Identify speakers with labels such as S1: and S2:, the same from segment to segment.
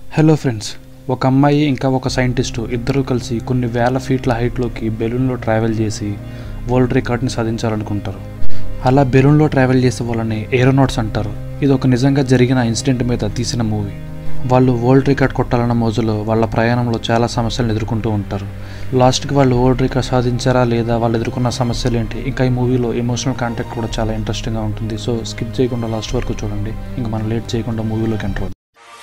S1: hello friends ఒక అమ్మాయి ఇంకా ఒక సైంటిస్టు ఇద్దరు కలిసి కొన్ని వేల ఫీట్ల హైట్లోకి బెలూన్లో ట్రావెల్ చేసి వరల్డ్ రికార్డ్ని సాధించాలనుకుంటారు అలా బెలూన్లో ట్రావెల్ చేసే వాళ్ళని ఏరోనాట్స్ అంటారు ఇది ఒక నిజంగా జరిగిన ఇన్సిడెంట్ మీద తీసిన మూవీ వాళ్ళు వరల్డ్ రికార్డ్ కొట్టాలన్న మోజులో వాళ్ళ ప్రయాణంలో చాలా సమస్యలను ఎదుర్కొంటూ ఉంటారు లాస్ట్కి వాళ్ళు వరల్డ్ రికార్డ్ సాధించారా లేదా వాళ్ళు ఎదుర్కొన్న సమస్యలు ఏంటి ఇంకా ఈ మూవీలో ఎమోషనల్ కాంటాక్ట్ కూడా చాలా ఇంట్రెస్టింగ్గా ఉంటుంది సో స్కిప్ చేయకుండా లాస్ట్ వరకు చూడండి ఇంకా మనం లేట్ చేయకుండా మూవీలోకి ఎంటర్ అవుదాం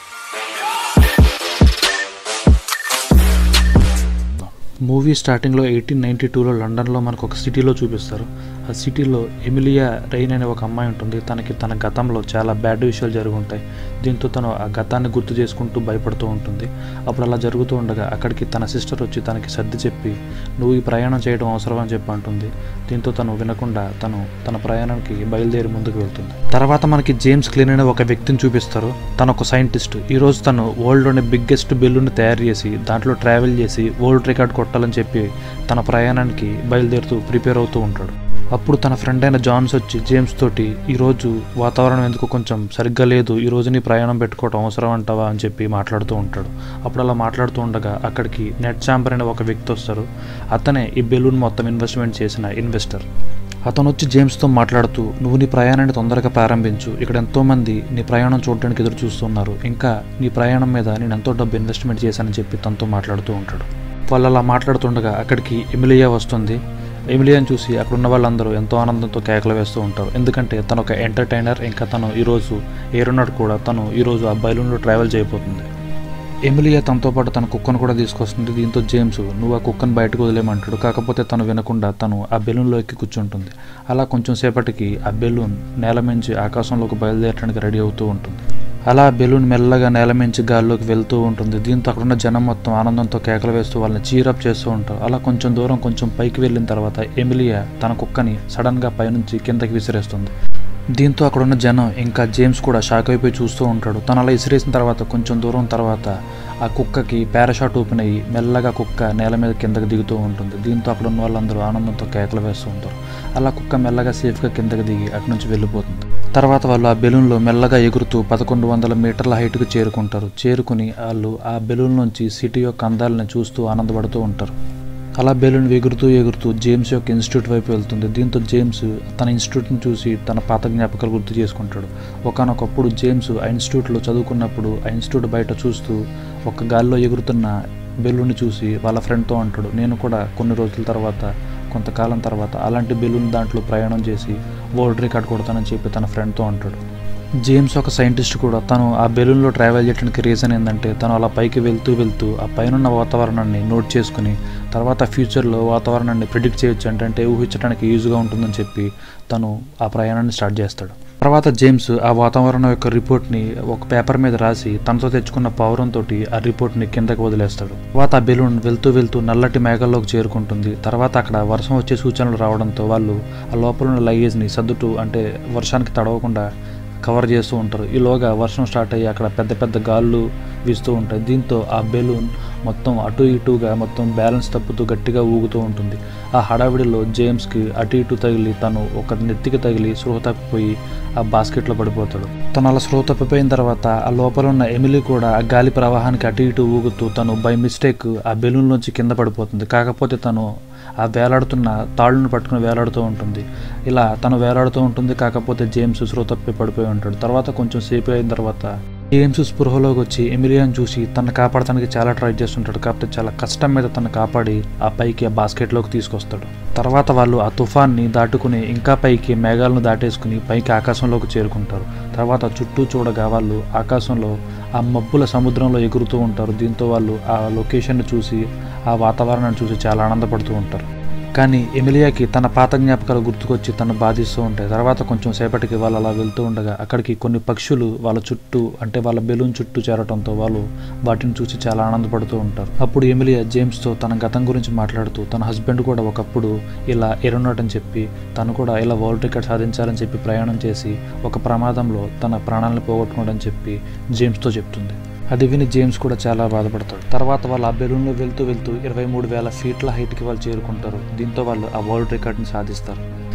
S1: మూవీ స్టార్టింగ్లో ఎయిటీన్ నైంటీ టూలో లండన్లో మనకు ఒక సిటీలో చూపిస్తారు ఆ సిటీలో ఎమిలియా రెయిన్ అనే ఒక అమ్మాయి ఉంటుంది తనకి తన గతంలో చాలా బ్యాడ్ విషయాలు జరుగుంటాయి దీంతో తను ఆ గతాన్ని గుర్తు చేసుకుంటూ భయపడుతూ ఉంటుంది అప్పుడు అలా జరుగుతూ ఉండగా అక్కడికి తన సిస్టర్ వచ్చి తనకి సర్ది చెప్పి నువ్వు ఈ ప్రయాణం చేయడం అవసరం అని చెప్పి అంటుంది దీంతో తను వినకుండా తను తన ప్రయాణానికి బయలుదేరి ముందుకు వెళ్తుంది తర్వాత మనకి జేమ్స్ క్లీన్ అనే ఒక వ్యక్తిని చూపిస్తారు తను ఒక సైంటిస్ట్ ఈ రోజు తను వరల్డ్లోని బిగ్గెస్ట్ బెలూన్ తయారు చేసి దాంట్లో ట్రావెల్ చేసి వరల్డ్ రికార్డ్ కొట్టాలని చెప్పి తన ప్రయాణానికి బయలుదేరుతూ ప్రిపేర్ అవుతూ ఉంటాడు అప్పుడు తన ఫ్రెండ్ అయిన జాన్స్ వచ్చి జేమ్స్ తోటి ఈరోజు వాతావరణం ఎందుకు కొంచెం సరిగ్గా లేదు ఈ రోజు నీ ప్రయాణం పెట్టుకోవడం అవసరం అంటావా అని చెప్పి మాట్లాడుతూ ఉంటాడు అప్పుడు అలా మాట్లాడుతూ ఉండగా అక్కడికి నెట్ చాంబర్ అనే ఒక వ్యక్తి వస్తారు అతనే ఈ బెలూన్ మొత్తం ఇన్వెస్ట్మెంట్ చేసిన ఇన్వెస్టర్ అతను వచ్చి జేమ్స్తో మాట్లాడుతూ నువ్వు నీ ప్రయాణాన్ని తొందరగా ప్రారంభించు ఇక్కడ ఎంతోమంది నీ ప్రయాణం చూడడానికి ఎదురు చూస్తున్నారు ఇంకా నీ ప్రయాణం మీద నేను ఎంతో డబ్బు ఇన్వెస్ట్మెంట్ చేశానని చెప్పి తనతో మాట్లాడుతూ ఉంటాడు వాళ్ళు అలా మాట్లాడుతుండగా అక్కడికి ఎమిలియా వస్తుంది ఎమిలియాని చూసి అక్కడ ఉన్న వాళ్ళందరూ ఎంతో ఆనందంతో కేకలు వేస్తూ ఉంటారు ఎందుకంటే తను ఒక ఎంటర్టైనర్ ఇంకా తను ఈరోజు ఏరోనాట్ కూడా తను ఈరోజు ఆ బైలూన్లో ట్రావెల్ చేయబోతుంది ఎమిలియా తనతో పాటు తన కుక్కను కూడా తీసుకొస్తుంది దీంతో జేమ్స్ నువ్వు ఆ కుక్కను బయటకు వదిలేమంటాడు కాకపోతే తను వినకుండా తను ఆ బెలూన్లో ఎక్కి కూర్చుంటుంది అలా కొంచెం సేపటికి ఆ బెలూన్ నేల మించి ఆకాశంలోకి బయలుదేరడానికి రెడీ అవుతూ ఉంటుంది అలా బెలూన్ మెల్లగా నేల మించి గాల్లోకి వెళ్తూ ఉంటుంది దీంతో అక్కడున్న జనం మొత్తం ఆనందంతో కేకలు వేస్తూ వాళ్ళని చీరప్ చేస్తూ ఉంటారు అలా కొంచెం దూరం కొంచెం పైకి వెళ్ళిన తర్వాత ఎమిలియా తన కుక్కని సడన్గా పైనుంచి కిందకి విసిరేస్తుంది దీంతో అక్కడున్న జనం ఇంకా జేమ్స్ కూడా షాక్ అయిపోయి చూస్తూ ఉంటాడు తను అలా ఇసిరేసిన తర్వాత కొంచెం దూరం తర్వాత ఆ కుక్కకి పారాషాట్ ఓపెన్ అయ్యి మెల్లగా కుక్క నేల మీద కిందకి దిగుతూ ఉంటుంది దీంతో అక్కడ ఉన్న వాళ్ళందరూ ఆనందంతో కేకలు వేస్తూ ఉంటారు అలా కుక్క మెల్లగా సేఫ్గా కిందకి దిగి అటు నుంచి వెళ్ళిపోతుంది తర్వాత వాళ్ళు ఆ బెలూన్లో మెల్లగా ఎగురుతూ పదకొండు వందల మీటర్ల హైట్కి చేరుకుంటారు చేరుకుని వాళ్ళు ఆ బెలూన్ నుంచి సిటీ యొక్క అందాలను చూస్తూ ఆనందపడుతూ ఉంటారు అలా బెలూన్ ఎగురుతూ ఎగురుతూ జేమ్స్ యొక్క ఇన్స్టిట్యూట్ వైపు వెళ్తుంది దీంతో జేమ్స్ తన ఇన్స్టిట్యూట్ని చూసి తన పాత జ్ఞాపకాలు గుర్తు చేసుకుంటాడు ఒకనొకప్పుడు జేమ్స్ ఆ ఇన్స్టిట్యూట్లో చదువుకున్నప్పుడు ఆ ఇన్స్టిట్యూట్ బయట చూస్తూ ఒక గాల్లో ఎగురుతున్న బెలూన్ని చూసి వాళ్ళ ఫ్రెండ్తో అంటాడు నేను కూడా కొన్ని రోజుల తర్వాత కొంతకాలం తర్వాత అలాంటి బెలూన్ దాంట్లో ప్రయాణం చేసి వరల్డ్ రికార్డ్ కొడతానని చెప్పి తన ఫ్రెండ్తో అంటాడు జేమ్స్ ఒక సైంటిస్ట్ కూడా తను ఆ బెలూన్లో ట్రావెల్ చేయడానికి రీజన్ ఏంటంటే తను అలా పైకి వెళ్తూ వెళ్తూ ఆ పైన వాతావరణాన్ని నోట్ చేసుకుని తర్వాత ఫ్యూచర్లో వాతావరణాన్ని ప్రిడిక్ట్ చేయొచ్చు అంటే అంటే ఊహించడానికి యూజ్గా ఉంటుందని చెప్పి తను ఆ ప్రయాణాన్ని స్టార్ట్ చేస్తాడు తర్వాత జేమ్స్ ఆ వాతావరణం యొక్క రిపోర్ట్ని ఒక పేపర్ మీద రాసి తనతో తెచ్చుకున్న పౌరంతో ఆ రిపోర్ట్ని కిందకి వదిలేస్తాడు తర్వాత ఆ బెలూన్ వెళ్తూ వెళ్తూ నల్లటి మేఘాల్లోకి చేరుకుంటుంది తర్వాత అక్కడ వర్షం వచ్చే సూచనలు రావడంతో వాళ్ళు ఆ లోపల ఉన్న లగేజ్ని సర్దుతూ అంటే వర్షానికి తడవకుండా కవర్ చేస్తూ ఉంటారు ఈలోగా వర్షం స్టార్ట్ అయ్యి అక్కడ పెద్ద పెద్ద గాళ్ళు వీస్తూ ఉంటాయి దీంతో ఆ బెలూన్ మొత్తం అటు ఇటుగా మొత్తం బ్యాలెన్స్ తప్పుతూ గట్టిగా ఊగుతూ ఉంటుంది ఆ హడావిడిలో జేమ్స్కి అటు ఇటు తగిలి తను ఒక నెత్తికి తగిలి స్పృహ తప్పిపోయి ఆ బాస్కెట్లో పడిపోతాడు తను అలా స్పృహ తప్పిపోయిన తర్వాత ఆ లోపల ఉన్న ఎమిలీ కూడా ఆ గాలి ప్రవాహానికి అటు ఇటు ఊగుతూ తను బై మిస్టేక్ ఆ బెలూన్లోంచి కింద పడిపోతుంది కాకపోతే తను ఆ వేలాడుతున్న తాళ్ళను పట్టుకుని వేలాడుతూ ఉంటుంది ఇలా తను వేలాడుతూ ఉంటుంది కాకపోతే జేమ్స్ స్పృహ తప్పి పడిపోయి ఉంటాడు తర్వాత కొంచెం సేపు అయిన తర్వాత జేమ్స్ స్పృహలోకి వచ్చి ఎమిలియాని చూసి తను కాపాడటానికి చాలా ట్రై చేస్తుంటాడు కాకపోతే చాలా కష్టం మీద తను కాపాడి ఆ పైకి ఆ బాస్కెట్లోకి తీసుకొస్తాడు తర్వాత వాళ్ళు ఆ తుఫాన్ని దాటుకుని ఇంకా పైకి మేఘాలను దాటేసుకుని పైకి ఆకాశంలోకి చేరుకుంటారు తర్వాత చుట్టూ చూడగా వాళ్ళు ఆకాశంలో ఆ మబ్బుల సముద్రంలో ఎగురుతూ ఉంటారు దీంతో వాళ్ళు ఆ లొకేషన్ని చూసి ఆ వాతావరణాన్ని చూసి చాలా ఆనందపడుతూ ఉంటారు కానీ ఎమిలియాకి తన పాత జ్ఞాపకాలు గుర్తుకొచ్చి తను బాధిస్తూ ఉంటాయి తర్వాత కొంచెం సేపటికి వాళ్ళు అలా వెళ్తూ ఉండగా అక్కడికి కొన్ని పక్షులు వాళ్ళ చుట్టూ అంటే వాళ్ళ బెలూన్ చుట్టూ చేరటంతో వాళ్ళు వాటిని చూసి చాలా ఆనందపడుతూ ఉంటారు అప్పుడు ఎమిలియా జేమ్స్తో తన గతం గురించి మాట్లాడుతూ తన హస్బెండ్ కూడా ఒకప్పుడు ఇలా ఎరునాట్ అని చెప్పి తను కూడా ఇలా వరల్డ్ రికార్డ్ సాధించాలని చెప్పి ప్రయాణం చేసి ఒక ప్రమాదంలో తన ప్రాణాలను పోగొట్టుకోవడం చెప్పి జేమ్స్తో చెప్తుంది అది విని జేమ్స్ కూడా చాలా బాధపడతాడు తర్వాత వాళ్ళు ఆ బెలూన్లో వెళ్తూ వెళ్తూ ఇరవై మూడు వేల ఫీట్ల హైట్కి వాళ్ళు చేరుకుంటారు దీంతో వాళ్ళు ఆ వరల్డ్ రికార్డ్ని సాధిస్తారు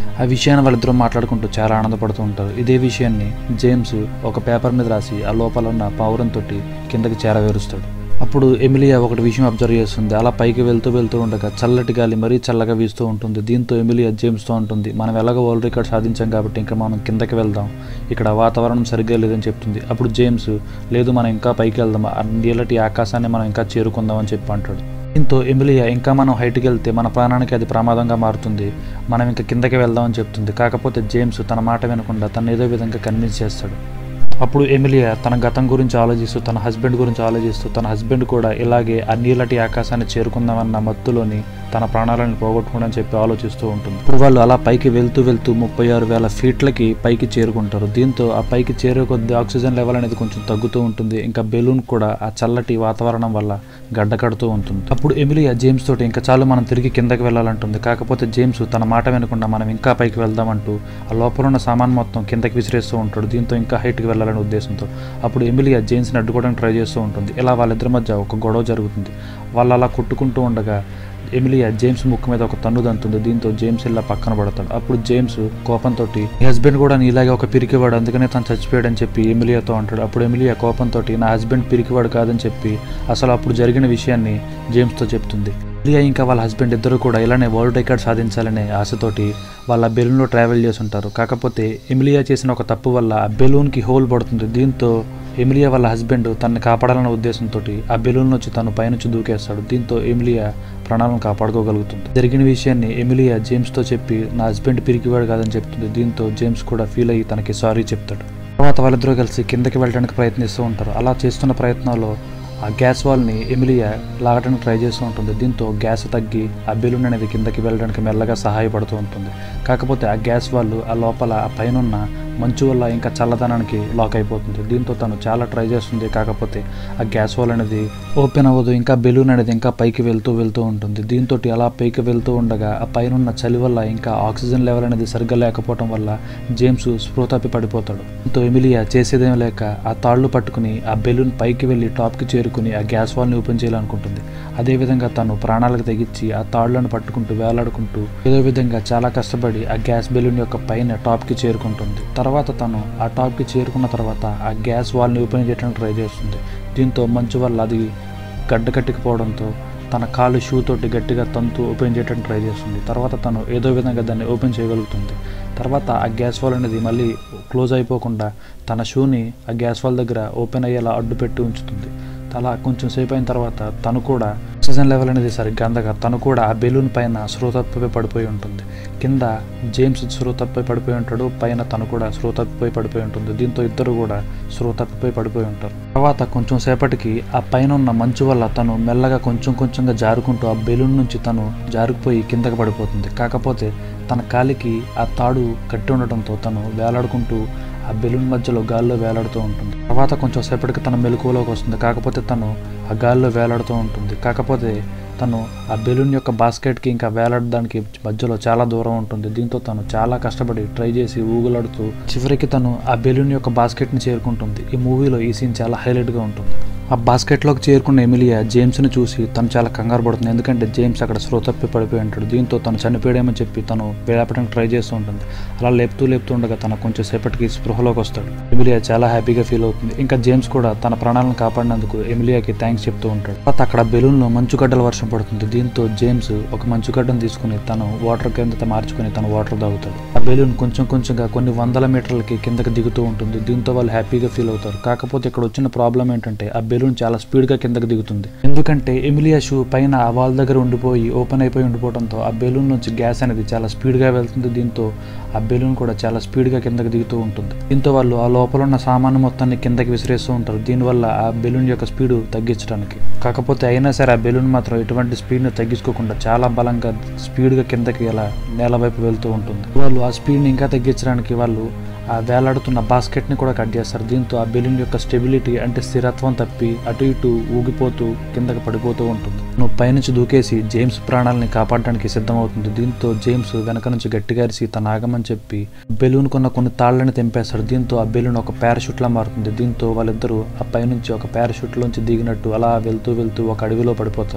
S1: ఆ విషయాన్ని వాళ్ళిద్దరూ మాట్లాడుకుంటూ చాలా ఆనందపడుతూ ఉంటారు ఇదే విషయాన్ని జేమ్స్ ఒక పేపర్ మీద రాసి ఆ లోపల ఉన్న పావురంతో కిందకి చేరవేరుస్తాడు అప్పుడు ఎమిలియా ఒకటి విషయం అబ్జర్వ్ చేస్తుంది అలా పైకి వెళ్తూ వెళ్తూ ఉండగా చల్లటి గాలి మరీ చల్లగా వీస్తూ ఉంటుంది దీంతో ఎమిలియా జేమ్స్తో ఉంటుంది మనం ఎలాగో వరల్డ్ రికార్డ్ సాధించాం కాబట్టి ఇంకా మనం కిందకి వెళ్దాం ఇక్కడ వాతావరణం సరిగ్గా లేదని చెప్తుంది అప్పుడు జేమ్స్ లేదు మనం ఇంకా పైకి వెళ్దాం ఆ నీళ్ళటి ఆకాశాన్ని మనం ఇంకా చేరుకుందాం అని చెప్పి అంటాడు దీంతో ఎమిలియా ఇంకా మనం హైట్కి వెళ్తే మన ప్రాణానికి అది ప్రమాదంగా మారుతుంది మనం ఇంకా కిందకి వెళ్దామని చెప్తుంది కాకపోతే జేమ్స్ తన మాట వినకుండా తను ఏదో విధంగా కన్విన్స్ చేస్తాడు అప్పుడు ఎమిలియా తన గతం గురించి ఆలోచిస్తూ తన హస్బెండ్ గురించి ఆలోచిస్తూ తన హస్బెండ్ కూడా ఇలాగే ఆ నీళ్ళటి ఆకాశాన్ని చేరుకుందామన్న మత్తులోని తన ప్రాణాలను పోగొట్టుకోవడం చెప్పి ఆలోచిస్తూ ఉంటుంది ఇప్పుడు వాళ్ళు అలా పైకి వెళ్తూ వెళ్తూ ముప్పై ఆరు వేల ఫీట్లకి పైకి చేరుకుంటారు దీంతో ఆ పైకి చేరే కొద్ది ఆక్సిజన్ లెవెల్ అనేది కొంచెం తగ్గుతూ ఉంటుంది ఇంకా బెలూన్ కూడా ఆ చల్లటి వాతావరణం వల్ల గడ్డ కడుతూ ఉంటుంది అప్పుడు ఎమిలియా జేమ్స్ తోటి ఇంకా చాలు మనం తిరిగి కిందకి వెళ్ళాలంటుంది కాకపోతే జేమ్స్ తన మాట వినకుండా మనం ఇంకా పైకి వెళ్దామంటూ ఆ లోపల ఉన్న సామాన్ మొత్తం కిందకి విసిరేస్తూ ఉంటాడు దీంతో ఇంకా హైట్కి వెళ్ళాలనే ఉద్దేశంతో అప్పుడు ఎమిలియా జేమ్స్ని అడ్డుకోవడానికి ట్రై చేస్తూ ఉంటుంది ఇలా వాళ్ళిద్దరి మధ్య ఒక గొడవ జరుగుతుంది వాళ్ళు అలా కొట్టుకుంటూ ఉండగా ఎమిలియా జేమ్స్ ముక్కు మీద ఒక తన్ను దంతుంది దీంతో జేమ్స్ ఇలా పక్కన పడతాడు అప్పుడు జేమ్స్ కోపంతో నీ హస్బెండ్ కూడా నీలాగే ఒక పిరికివాడు అందుకనే తను చచ్చిపోయాడని చెప్పి ఎమిలియాతో అంటాడు అప్పుడు ఎమిలియా కోపంతో నా హస్బెండ్ పిరికివాడు కాదని చెప్పి అసలు అప్పుడు జరిగిన విషయాన్ని జేమ్స్తో చెప్తుంది ఎమిలియా ఇంకా వాళ్ళ హస్బెండ్ ఇద్దరు కూడా ఇలానే వరల్డ్ రికార్డ్ సాధించాలనే ఆశతోటి వాళ్ళ బెలూన్లో ట్రావెల్ చేసి ఉంటారు కాకపోతే ఎమిలియా చేసిన ఒక తప్పు వల్ల ఆ బెలూన్కి హోల్ పడుతుంది దీంతో ఎమిలియా వాళ్ళ హస్బెండ్ తనని కాపాడాలన్న ఉద్దేశంతో ఆ బెలూన్ నుంచి తను పైనుంచి దూకేస్తాడు దీంతో ఎమిలియా ప్రాణాలను కాపాడుకోగలుగుతుంది జరిగిన విషయాన్ని ఎమిలియా జేమ్స్తో చెప్పి నా హస్బెండ్ పిరికివాడు కాదని చెప్తుంది దీంతో జేమ్స్ కూడా ఫీల్ అయ్యి తనకి సారీ చెప్తాడు తర్వాత వాళ్ళిద్దరూ కలిసి కిందకి వెళ్ళడానికి ప్రయత్నిస్తూ ఉంటారు అలా చేస్తున్న ప్రయత్నంలో ఆ గ్యాస్ వాల్ని ఎమిలియా లాగడానికి ట్రై చేస్తూ ఉంటుంది దీంతో గ్యాస్ తగ్గి ఆ బెలూన్ అనేది కిందకి వెళ్ళడానికి మెల్లగా సహాయపడుతూ ఉంటుంది కాకపోతే ఆ గ్యాస్ వాళ్ళు ఆ లోపల ఆ పైన మంచు వల్ల ఇంకా చల్లదనానికి లాక్ అయిపోతుంది దీంతో తను చాలా ట్రై చేస్తుంది కాకపోతే ఆ గ్యాస్ వాల్ అనేది ఓపెన్ అవ్వదు ఇంకా బెలూన్ అనేది ఇంకా పైకి వెళ్తూ వెళ్తూ ఉంటుంది దీంతో అలా పైకి వెళ్తూ ఉండగా ఆ పైన చలి వల్ల ఇంకా ఆక్సిజన్ లెవెల్ అనేది సరిగ్గా లేకపోవడం వల్ల జేమ్స్ స్పృహ తప్పి పడిపోతాడు దీంతో ఎమిలియా చేసేదేం లేక ఆ తాళ్ళు పట్టుకుని ఆ బెలూన్ పైకి వెళ్ళి టాప్కి చేరుకుని ఆ గ్యాస్ వాల్ని ఓపెన్ చేయాలనుకుంటుంది అదేవిధంగా తను ప్రాణాలకు తెగించి ఆ తాళ్లను పట్టుకుంటూ వేలాడుకుంటూ ఏదో విధంగా చాలా కష్టపడి ఆ గ్యాస్ బెలూన్ యొక్క పైన టాప్కి చేరుకుంటుంది తర్వాత తను ఆ టాప్కి చేరుకున్న తర్వాత ఆ గ్యాస్ వాల్ని ఓపెన్ చేయడానికి ట్రై చేస్తుంది దీంతో మంచు వల్ల అది గడ్డ కట్టుకుపోవడంతో తన కాలు షూ తోటి గట్టిగా తంతు ఓపెన్ చేయడానికి ట్రై చేస్తుంది తర్వాత తను ఏదో విధంగా దాన్ని ఓపెన్ చేయగలుగుతుంది తర్వాత ఆ గ్యాస్ వాల్ అనేది మళ్ళీ క్లోజ్ అయిపోకుండా తన షూని ఆ గ్యాస్ వాల్ దగ్గర ఓపెన్ అయ్యేలా అడ్డు పెట్టి ఉంచుతుంది అలా కొంచెం సేపు అయిన తర్వాత తను కూడా ఆక్సిజన్ లెవెల్ అనేది సరిగ్గా అందగా తను కూడా ఆ బెలూన్ పైన స్రో తప్పిపోయి పడిపోయి ఉంటుంది కింద జేమ్స్ స్రో తప్పిపోయి పడిపోయి ఉంటాడు పైన తను కూడా స్రో తప్పిపోయి పడిపోయి ఉంటుంది దీంతో ఇద్దరు కూడా స్రో తప్పిపోయి పడిపోయి ఉంటారు తర్వాత కొంచెం సేపటికి ఆ పైన ఉన్న మంచు వల్ల తను మెల్లగా కొంచెం కొంచెంగా జారుకుంటూ ఆ బెలూన్ నుంచి తను జారుకుపోయి కిందకి పడిపోతుంది కాకపోతే తన కాలికి ఆ తాడు కట్టి ఉండటంతో తను వేలాడుకుంటూ ఆ బెలూన్ మధ్యలో గాల్లో వేలాడుతూ ఉంటుంది తర్వాత కొంచెం సేపటికి తన మెలకువలోకి వస్తుంది కాకపోతే తను ఆ గాల్లో వేలాడుతూ ఉంటుంది కాకపోతే తను ఆ బెలూన్ యొక్క బాస్కెట్కి ఇంకా వేలాడడానికి మధ్యలో చాలా దూరం ఉంటుంది దీంతో తను చాలా కష్టపడి ట్రై చేసి ఊగులాడుతూ చివరికి తను ఆ బెలూన్ యొక్క బాస్కెట్ని చేరుకుంటుంది ఈ మూవీలో ఈ సీన్ చాలా హైలైట్గా ఉంటుంది ఆ బాస్కెట్లోకి చేరుకున్న ఎమిలియా జేమ్స్ని చూసి తను చాలా కంగారు పడుతుంది ఎందుకంటే జేమ్స్ అక్కడ స్రో తప్పి పడిపోయి ఉంటాడు దీంతో తను చనిపోయాడేమని చెప్పి తను లేపడానికి ట్రై చేస్తూ ఉంటుంది అలా లేపుతూ లేపుతూ ఉండగా తన కొంచెం సేపటికి స్పృహలోకి వస్తాడు ఎమిలియా చాలా హ్యాపీగా ఫీల్ అవుతుంది ఇంకా జేమ్స్ కూడా తన ప్రాణాలను కాపాడినందుకు ఎమిలియాకి థ్యాంక్స్ చెప్తూ ఉంటాడు తర్వాత అక్కడ బెలూన్లో మంచుగడ్డల వర్షం పడుతుంది దీంతో జేమ్స్ ఒక మంచుగడ్డను తీసుకుని తను వాటర్ కింద మార్చుకుని తను వాటర్ తాగుతాడు ఆ బెలూన్ కొంచెం కొంచెంగా కొన్ని వందల మీటర్లకి కిందకి దిగుతూ ఉంటుంది దీంతో వాళ్ళు హ్యాపీగా ఫీల్ అవుతారు కాకపోతే ఇక్కడ వచ్చిన ప్రాబ్లం ఏంటంటే ఆ బెలూన్ చాలా స్పీడ్గా కిందకి దిగుతుంది ఎందుకంటే ఎమిలియా షూ పైన ఆ వాల్ దగ్గర ఉండిపోయి ఓపెన్ అయిపోయి ఉండిపోవడంతో ఆ బెలూన్ నుంచి గ్యాస్ అనేది చాలా స్పీడ్గా వెళ్తుంది దీంతో ఆ బెలూన్ కూడా చాలా స్పీడ్గా కిందకి దిగుతూ ఉంటుంది దీంతో వాళ్ళు ఆ లోపల ఉన్న సామాను మొత్తాన్ని కిందకి విసిరేస్తూ ఉంటారు దీనివల్ల ఆ బెలూన్ యొక్క స్పీడ్ తగ్గించడానికి కాకపోతే అయినా సరే ఆ బెలూన్ మాత్రం ఎటువంటి స్పీడ్ని తగ్గించుకోకుండా చాలా బలంగా స్పీడ్గా కిందకి అలా నేల వైపు వెళ్తూ ఉంటుంది వాళ్ళు ఆ స్పీడ్ని ఇంకా తగ్గించడానికి వాళ్ళు ఆ వేలాడుతున్న బాస్కెట్ని కూడా కట్ చేస్తారు దీంతో ఆ బెలూన్ యొక్క స్టెబిలిటీ అంటే స్థిరత్వం తప్పి అటు ఇటు ఊగిపోతూ కిందకి పడిపోతూ ఉంటుంది నువ్వు పైనుంచి దూకేసి జేమ్స్ ప్రాణాలని కాపాడడానికి సిద్ధమవుతుంది దీంతో జేమ్స్ వెనక నుంచి గట్టిగా అరిసి తన ఆగమని చెప్పి బెలూన్ కొన్న కొన్ని తాళ్ళని తెంపేస్తాడు దీంతో ఆ బెలూన్ ఒక పారాషూట్ లా మారుతుంది దీంతో వాళ్ళిద్దరూ ఆ పైనుంచి ఒక పారాషూట్ లోంచి దిగినట్టు అలా వెళ్తూ వెళ్తూ ఒక అడవిలో పడిపోతారు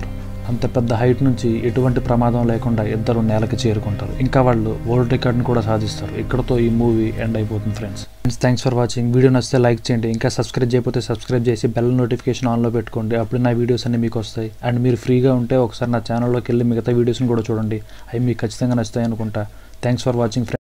S1: అంత పెద్ద హైట్ నుంచి ఎటువంటి ప్రమాదం లేకుండా ఇద్దరు నేలకి చేరుకుంటారు ఇంకా వాళ్ళు వరల్డ్ రికార్డ్ని కూడా సాధిస్తారు ఇక్కడతో ఈ మూవీ ఎండ్ అయిపోతుంది friends friends thanks for watching video నచ్చితే లైక్ చేయండి ఇంకా సబ్స్క్రైబ్ చేయకపోతే సబ్స్క్రైబ్ చేసి బెల్ నోటిఫికేషన్ ఆన్లో పెట్టుకోండి అప్పుడు నా వీడియోస్ అన్ని మీకు వస్తాయి అండ్ మీరు ఫ్రీగా ఉంటే ఒకసారి నా ఛానల్లోకి వెళ్ళి మిగతా వీడియోస్ని కూడా చూడండి అవి మీకు ఖచ్చితంగా నచ్చుతాయి అనుకుంటా థ్యాంక్స్ ఫర్ వాచింగ్